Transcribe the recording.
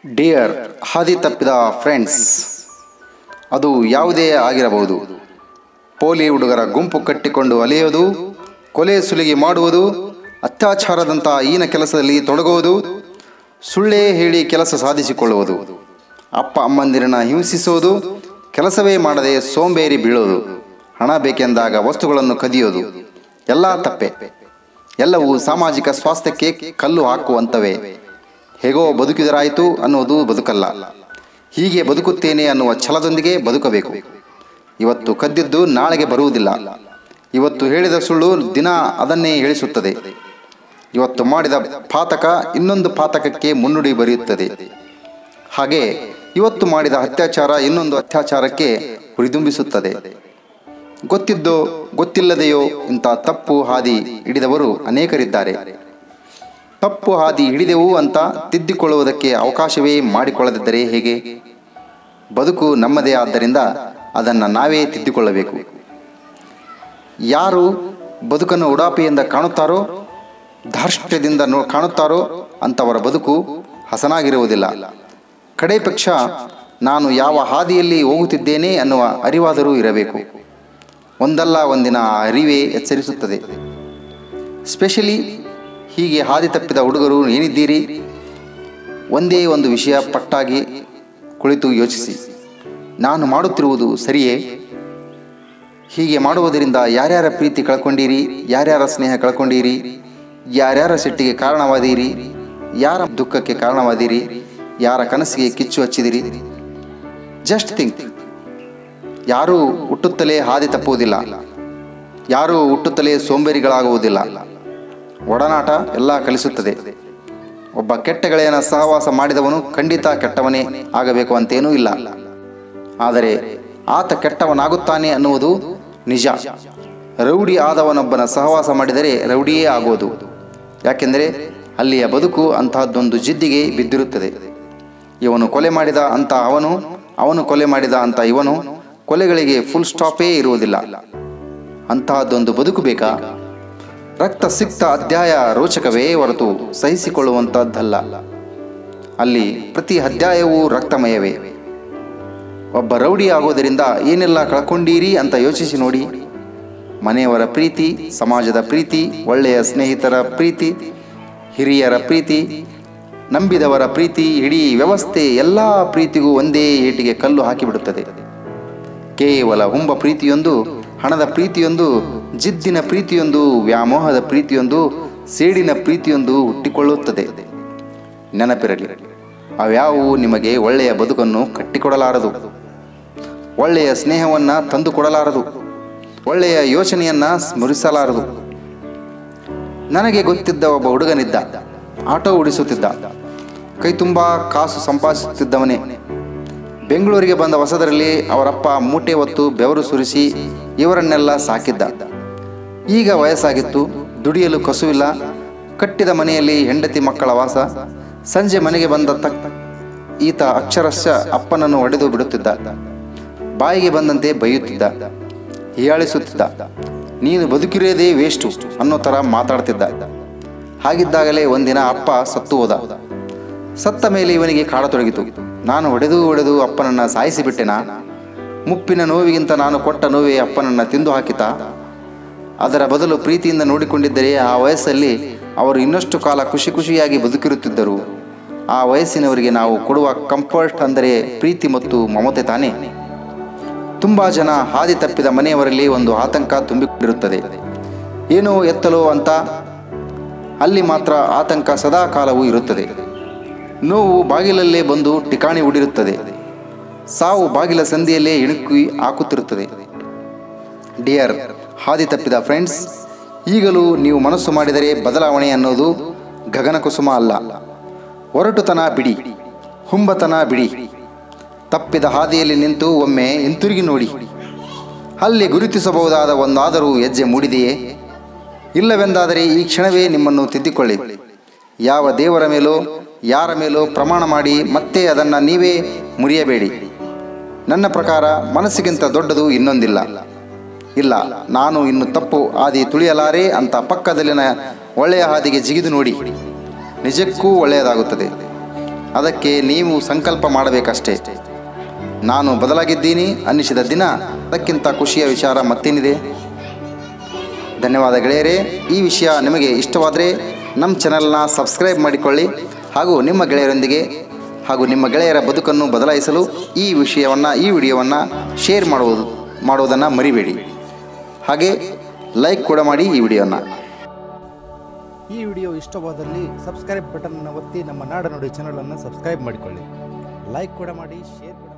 dear ಹಾದಿ ತಪ್ಪಿದ friends ಅದು ಯಾವುದೇ ಆಗಿರಬಹುದು ಪೋಲಿ ಹುಡುಗರ ಗುಂಪು ಕಟ್ಟಿಕೊಂಡು ಅಲೆಯೋದು ಕೊಲೆ ಸುಲಿಗೆ ಮಾಡುವುದು ಅತ್ಯಾಚಾರದಂಥ ಈನ ಕೆಲಸದಲ್ಲಿ ತೊಡಗುವುದು ಸುಳ್ಳೇ ಹೇಳಿ ಕೆಲಸ ಸಾಧಿಸಿಕೊಳ್ಳುವುದು ಅಪ್ಪ ಅಮ್ಮಂದಿರನ್ನ ಹಿಂಸಿಸೋದು ಕೆಲಸವೇ ಮಾಡದೆ ಸೋಂಬೇರಿ ಬೀಳೋದು ಹಣ ಬೇಕೆಂದಾಗ ವಸ್ತುಗಳನ್ನು ಕದಿಯೋದು ಎಲ್ಲ ತಪ್ಪೆ ಎಲ್ಲವೂ ಸಾಮಾಜಿಕ ಸ್ವಾಸ್ಥ್ಯಕ್ಕೆ ಕಲ್ಲು ಹಾಕುವಂತವೇ ಹೇಗೋ ಬದುಕಿದರಾಯಿತು ಅನ್ನೋದು ಬದುಕಲ್ಲ ಹೀಗೆ ಬದುಕುತ್ತೇನೆ ಅನ್ನುವ ಛಲದೊಂದಿಗೆ ಬದುಕಬೇಕು ಇವತ್ತು ಕದ್ದಿದ್ದು ನಾಳೆಗೆ ಬರುವುದಿಲ್ಲ ಇವತ್ತು ಹೇಳಿದ ಸುಳ್ಳು ದಿನ ಅದನ್ನೇ ಹೇಳಿಸುತ್ತದೆ ಇವತ್ತು ಮಾಡಿದ ಪಾತಕ ಇನ್ನೊಂದು ಪಾತಕಕ್ಕೆ ಮುನ್ನುಡಿ ಬರೆಯುತ್ತದೆ ಹಾಗೆ ಇವತ್ತು ಮಾಡಿದ ಅತ್ಯಾಚಾರ ಇನ್ನೊಂದು ಅತ್ಯಾಚಾರಕ್ಕೆ ಹುರಿದುಂಬಿಸುತ್ತದೆ ಗೊತ್ತಿದ್ದೋ ಗೊತ್ತಿಲ್ಲದೆಯೋ ಇಂಥ ತಪ್ಪು ಹಾದಿ ಹಿಡಿದವರು ಅನೇಕರಿದ್ದಾರೆ ತಪ್ಪು ಹಾದಿ ಹಿಡಿದೆವು ಅಂತ ತಿದ್ದಿಕೊಳ್ಳುವುದಕ್ಕೆ ಅವಕಾಶವೇ ಮಾಡಿಕೊಳ್ಳದಿದ್ದರೆ ಹೇಗೆ ಬದುಕು ನಮ್ಮದೇ ಆದ್ದರಿಂದ ಅದನ್ನು ನಾವೇ ತಿದ್ದಿಕೊಳ್ಳಬೇಕು ಯಾರು ಬದುಕನ್ನು ಉಡಾಪಿಯಿಂದ ಕಾಣುತ್ತಾರೋ ಧಾರ್ಷ್ಟ್ಯದಿಂದ ನೋ ಕಾಣುತ್ತಾರೋ ಅಂಥವರ ಬದುಕು ಹಸನಾಗಿರುವುದಿಲ್ಲ ಕಡೆ ಪಕ್ಷ ನಾನು ಯಾವ ಹಾದಿಯಲ್ಲಿ ಹೋಗುತ್ತಿದ್ದೇನೆ ಅನ್ನುವ ಅರಿವಾದರೂ ಇರಬೇಕು ಒಂದಲ್ಲ ಒಂದಿನ ಆ ಅರಿವೇ ಎಚ್ಚರಿಸುತ್ತದೆ ಸ್ಪೆಷಲಿ ಹೀಗೆ ಹಾದಿ ತಪ್ಪಿದ ಹುಡುಗರು ಏನಿದ್ದೀರಿ ಒಂದೇ ಒಂದು ವಿಷಯ ಪಟ್ಟಾಗಿ ಕುಳಿತು ಯೋಚಿಸಿ ನಾನು ಮಾಡುತ್ತಿರುವುದು ಸರಿಯೇ ಹೀಗೆ ಮಾಡುವುದರಿಂದ ಯಾರ್ಯಾರ ಪ್ರೀತಿ ಕಳ್ಕೊಂಡಿರಿ ಯಾರ್ಯಾರ ಸ್ನೇಹ ಕಳ್ಕೊಂಡಿರಿ ಯಾರ್ಯಾರ ಸಿಟ್ಟಿಗೆ ಕಾರಣವಾದೀರಿ ಯಾರ ದುಃಖಕ್ಕೆ ಕಾರಣವಾದೀರಿ ಯಾರ ಕನಸಿಗೆ ಕಿಚ್ಚು ಹಚ್ಚಿದಿರಿ ಜಸ್ಟ್ ಥಿಂಕ್ ಯಾರೂ ಹುಟ್ಟುತ್ತಲೇ ಹಾದಿ ತಪ್ಪುವುದಿಲ್ಲ ಯಾರೂ ಹುಟ್ಟುತ್ತಲೇ ಸೋಂಬೇರಿಗಳಾಗುವುದಿಲ್ಲ ಒಡನಾಟ ಎಲ್ಲ ಕಲಿಸುತ್ತದೆ ಒಬ್ಬ ಕೆಟ್ಟ ಗೆಳೆಯನ ಸಹವಾಸ ಮಾಡಿದವನು ಖಂಡಿತ ಕೆಟ್ಟವನೇ ಆಗಬೇಕು ಅಂತೇನೂ ಇಲ್ಲ ಆದರೆ ಆತ ಕೆಟ್ಟವನಾಗುತ್ತಾನೆ ಅನ್ನುವುದು ನಿಜ ರೌಡಿ ಆದವನೊಬ್ಬನ ಸಹವಾಸ ಮಾಡಿದರೆ ರೌಡಿಯೇ ಆಗೋದು ಯಾಕೆಂದರೆ ಅಲ್ಲಿಯ ಬದುಕು ಅಂತಹದ್ದೊಂದು ಜಿದ್ದಿಗೆ ಬಿದ್ದಿರುತ್ತದೆ ಇವನು ಕೊಲೆ ಮಾಡಿದ ಅಂತ ಅವನು ಅವನು ಕೊಲೆ ಮಾಡಿದ ಅಂತ ಇವನು ಕೊಲೆಗಳಿಗೆ ಫುಲ್ ಸ್ಟಾಪೇ ಇರುವುದಿಲ್ಲ ಅಂತಹದ್ದೊಂದು ಬದುಕು ಬೇಕಾ ರಕ್ತ ಸಿಕ್ತ ಅಧ್ಯಾಯ ರೋಚಕವೇ ಹೊರತು ಸಹಿಸಿಕೊಳ್ಳುವಂತಹದ್ದಲ್ಲ ಅಲ್ಲಿ ಪ್ರತಿ ಅಧ್ಯಾಯವೂ ರಕ್ತಮಯವೇ ಒಬ್ಬ ರೌಡಿ ಆಗೋದರಿಂದ ಏನೆಲ್ಲ ಕಳ್ಕೊಂಡೀರಿ ಅಂತ ಯೋಚಿಸಿ ನೋಡಿ ಮನೆಯವರ ಪ್ರೀತಿ ಸಮಾಜದ ಪ್ರೀತಿ ಒಳ್ಳೆಯ ಸ್ನೇಹಿತರ ಪ್ರೀತಿ ಹಿರಿಯರ ಪ್ರೀತಿ ನಂಬಿದವರ ಪ್ರೀತಿ ಇಡೀ ವ್ಯವಸ್ಥೆ ಎಲ್ಲ ಪ್ರೀತಿಗೂ ಒಂದೇ ಏಟಿಗೆ ಕಲ್ಲು ಹಾಕಿಬಿಡುತ್ತದೆ ಕೇವಲ ಹುಂಬ ಪ್ರೀತಿಯೊಂದು ಹಣದ ಪ್ರೀತಿಯೊಂದು ಜಿದ್ದಿನ ಪ್ರೀತಿಯೊಂದು ವ್ಯಾಮೋಹದ ಪ್ರೀತಿಯೊಂದು ಸೇಡಿನ ಪ್ರೀತಿಯೊಂದು ಹುಟ್ಟಿಕೊಳ್ಳುತ್ತದೆ ನೆನಪಿರಲಿ ಅವ್ಯಾವುವು ನಿಮಗೆ ಒಳ್ಳೆಯ ಬದುಕನ್ನು ಕಟ್ಟಿಕೊಡಲಾರದು ಒಳ್ಳೆಯ ಸ್ನೇಹವನ್ನು ತಂದುಕೊಡಲಾರದು ಒಳ್ಳೆಯ ಯೋಚನೆಯನ್ನ ಸ್ಮರಿಸಲಾರದು ನನಗೆ ಗೊತ್ತಿದ್ದ ಒಬ್ಬ ಹುಡುಗನಿದ್ದ ಆಟೋ ಓಡಿಸುತ್ತಿದ್ದ ಕೈ ತುಂಬ ಕಾಸು ಸಂಪಾದಿಸುತ್ತಿದ್ದವನೇ ಬೆಂಗಳೂರಿಗೆ ಬಂದ ಹೊಸದರಲ್ಲಿ ಅವರಪ್ಪ ಮೂಟೆ ಹೊತ್ತು ಬೆವರು ಸುರಿಸಿ ಇವರನ್ನೆಲ್ಲ ಸಾಕಿದ್ದ ಈಗ ವಯಸ್ಸಾಗಿತ್ತು ದುಡಿಯಲು ಕಸುವಿಲ್ಲ ಕಟ್ಟಿದ ಮನೆಯಲ್ಲಿ ಹೆಂಡತಿ ಮಕ್ಕಳ ವಾಸ ಸಂಜೆ ಮನೆಗೆ ಬಂದ ತಕ್ ಈತ ಅಕ್ಷರಶಃ ಅಪ್ಪನನ್ನು ಹೊಡೆದು ಬಿಡುತ್ತಿದ್ದ ಬಾಯಿಗೆ ಬಂದಂತೆ ಬೈಯುತ್ತಿದ್ದ ಹೀಯಾಳಿಸುತ್ತಿದ್ದ ನೀನು ಬದುಕಿರೋದೇ ವೇಸ್ಟು ಅನ್ನೋ ಥರ ಮಾತಾಡ್ತಿದ್ದ ಹಾಗಿದ್ದಾಗಲೇ ಒಂದಿನ ಅಪ್ಪ ಸತ್ತು ಹೋದ ಸತ್ತ ಮೇಲೆ ಇವನಿಗೆ ಕಾಡತೊಡಗಿತು ನಾನು ಹೊಡೆದು ಹೊಡೆದು ಅಪ್ಪನನ್ನು ಸಾಯಿಸಿಬಿಟ್ಟೆನಾ ಮುಪ್ಪಿನ ನೋವಿಗಿಂತ ನಾನು ಕೊಟ್ಟ ನೋವೇ ಅಪ್ಪನನ್ನು ತಿಂದು ಹಾಕಿತಾ ಅದರ ಬದಲು ಪ್ರೀತಿಯಿಂದ ನೋಡಿಕೊಂಡಿದ್ದರೆ ಆ ವಯಸ್ಸಲ್ಲಿ ಅವರು ಇನ್ನಷ್ಟು ಕಾಲ ಖುಷಿ ಖುಷಿಯಾಗಿ ಬದುಕಿರುತ್ತಿದ್ದರು ಆ ವಯಸ್ಸಿನವರಿಗೆ ನಾವು ಕೊಡುವ ಕಂಫರ್ಟ್ ಅಂದರೆ ಪ್ರೀತಿ ಮತ್ತು ಮಮತೆ ತಾನೇ ತುಂಬ ಜನ ಹಾದಿ ತಪ್ಪಿದ ಮನೆಯವರಲ್ಲಿ ಒಂದು ಆತಂಕ ತುಂಬಿಕೊಂಡಿರುತ್ತದೆ ಏನೋ ಎತ್ತಲೋ ಅಂತ ಅಲ್ಲಿ ಮಾತ್ರ ಆತಂಕ ಸದಾ ಕಾಲವೂ ಇರುತ್ತದೆ ನೋವು ಬಾಗಿಲಲ್ಲೇ ಬಂದು ಠಿಕಾಣಿ ಹೂಡಿರುತ್ತದೆ ಸಾವು ಬಾಗಿಲ ಸಂದಿಯಲ್ಲೇ ಇಣುಕಿ ಹಾಕುತ್ತಿರುತ್ತದೆ ಡಿಯರ್ ಹಾದಿ ತಪ್ಪಿದ ಫ್ರೆಂಡ್ಸ್ ಈಗಲೂ ನೀವು ಮನಸ್ಸು ಮಾಡಿದರೆ ಬದಲಾವಣೆ ಅನ್ನೋದು ಗಗನಕುಸುಮ ಅಲ್ಲ ಒರಟುತನ ಬಿಡಿ ಹುಂಬತನ ಬಿಡಿ ತಪ್ಪಿದ ಹಾದಿಯಲ್ಲಿ ನಿಂತು ಒಮ್ಮೆ ಹಿಂತಿರುಗಿ ನೋಡಿ ಅಲ್ಲಿ ಗುರುತಿಸಬಹುದಾದ ಒಂದಾದರೂ ಹೆಜ್ಜೆ ಮೂಡಿದೆಯೇ ಇಲ್ಲವೆಂದಾದರೆ ಈ ಕ್ಷಣವೇ ನಿಮ್ಮನ್ನು ತಿದ್ದಿಕೊಳ್ಳಿ ಯಾವ ದೇವರ ಮೇಲೋ ಯಾರ ಮೇಲೋ ಪ್ರಮಾಣ ಮಾಡಿ ಮತ್ತೆ ಅದನ್ನು ನೀವೇ ಮುರಿಯಬೇಡಿ ನನ್ನ ಪ್ರಕಾರ ಮನಸ್ಸಿಗಿಂತ ದೊಡ್ಡದು ಇನ್ನೊಂದಿಲ್ಲ ಇಲ್ಲ ನಾನು ಇನ್ನು ತಪ್ಪು ಹಾದಿ ತುಳಿಯಲಾರೆ ಅಂತ ಪಕ್ಕದಲ್ಲಿನ ಒಳ್ಳೆಯ ಹಾದಿಗೆ ಜಿಗಿದು ನೋಡಿ ನಿಜಕ್ಕೂ ಒಳ್ಳೆಯದಾಗುತ್ತದೆ ಅದಕ್ಕೆ ನೀವು ಸಂಕಲ್ಪ ಮಾಡಬೇಕಷ್ಟೇ ನಾನು ಬದಲಾಗಿದ್ದೀನಿ ಅನ್ನಿಸಿದ ದಿನ ಅದಕ್ಕಿಂತ ಖುಷಿಯ ವಿಚಾರ ಮತ್ತೇನಿದೆ ಧನ್ಯವಾದ ಗೆಳೆಯರೇ ಈ ವಿಷಯ ನಿಮಗೆ ಇಷ್ಟವಾದರೆ ನಮ್ಮ ಚಾನಲ್ನ ಸಬ್ಸ್ಕ್ರೈಬ್ ಮಾಡಿಕೊಳ್ಳಿ ಹಾಗೂ ನಿಮ್ಮ ಗೆಳೆಯರೊಂದಿಗೆ ಹಾಗೂ ನಿಮ್ಮ ಗೆಳೆಯರ ಬದುಕನ್ನು ಬದಲಾಯಿಸಲು ಈ ವಿಷಯವನ್ನು ಈ ವಿಡಿಯೋವನ್ನು ಶೇರ್ ಮಾಡುವುದು ಮಾಡುವುದನ್ನು ಮರಿಬೇಡಿ ಹಾಗೆ ಲೈಕ್ ಕೂಡ ಮಾಡಿ ಈ ವಿಡಿಯೋನ ಈ ವಿಡಿಯೋ ಇಷ್ಟವಾದಲ್ಲಿ ಸಬ್ಸ್ಕ್ರೈಬ್ ಬಟನ್ನ ಒತ್ತಿ ನಮ್ಮ ನಾಡನುಡಿ ಚಾನಲನ್ನು ಸಬ್ಸ್ಕ್ರೈಬ್ ಮಾಡಿಕೊಳ್ಳಿ ಲೈಕ್ ಕೂಡ ಮಾಡಿ ಶೇರ್ ಕೂಡ